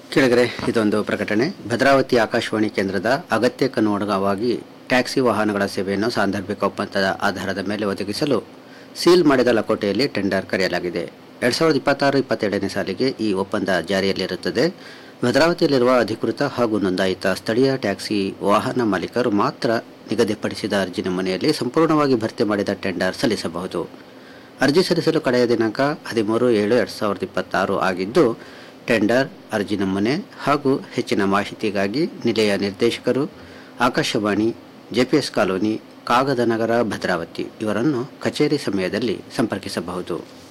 ಕೆಳಗರೆ ಇದೊಂದು ಪ್ರಕಟಣೆ ಭದ್ರಾವತಿ ಆಕಾಶವಾಣಿ ಕೇಂದ್ರದ ಅಗತ್ಯಕ್ಕನುಗುಣವಾಗಿ ಟ್ಯಾಕ್ಸಿ ವಾಹನಗಳ ಸೇವೆಯನ್ನು ಸಾಂದರ್ಭಿಕ ಒಪ್ಪಂದದ ಆಧಾರದ ಮೇಲೆ ಒದಗಿಸಲು ಸೀಲ್ ಮಾಡಿದ ಲಕೋಟೆಯಲ್ಲಿ ಟೆಂಡರ್ ಕರೆಯಲಾಗಿದೆ ಎರಡು ಸಾವಿರದ ಇಪ್ಪತ್ತಾರು ಇಪ್ಪತ್ತೇಳನೇ ಸಾಲಿಗೆ ಈ ಒಪ್ಪಂದ ಜಾರಿಯಲ್ಲಿರುತ್ತದೆ ಭದ್ರಾವತಿಯಲ್ಲಿರುವ ಅಧಿಕೃತ ಹಾಗೂ ನೋಂದಾಯಿತ ಸ್ಥಳೀಯ ಟ್ಯಾಕ್ಸಿ ವಾಹನ ಮಾಲೀಕರು ಮಾತ್ರ ನಿಗದಿಪಡಿಸಿದ ಅರ್ಜಿ ನಮೂನೆಯಲ್ಲಿ ಸಂಪೂರ್ಣವಾಗಿ ಭರ್ತಿ ಮಾಡಿದ ಟೆಂಡರ್ ಸಲ್ಲಿಸಬಹುದು ಅರ್ಜಿ ಸಲ್ಲಿಸಲು ಕಡೆಯ ದಿನಾಂಕ ಹದಿಮೂರು ಏಳು ಎರಡು ಸಾವಿರದ ಇಪ್ಪತ್ತಾರು ಆಗಿದ್ದು ಟೆಂಡರ್ ಅರ್ಜಿ ನಮೂನೆ ಹಾಗೂ ಹೆಚ್ಚಿನ ಮಾಹಿತಿಗಾಗಿ ನಿಲಯ ನಿರ್ದೇಶಕರು ಆಕಾಶವಾಣಿ ಜೆಪಿಎಸ್ ಕಾಲೋನಿ ಕಾಗದನಗರ ಭದ್ರಾವತಿ ಇವರನ್ನು ಕಚೇರಿ ಸಮಯದಲ್ಲಿ ಸಂಪರ್ಕಿಸಬಹುದು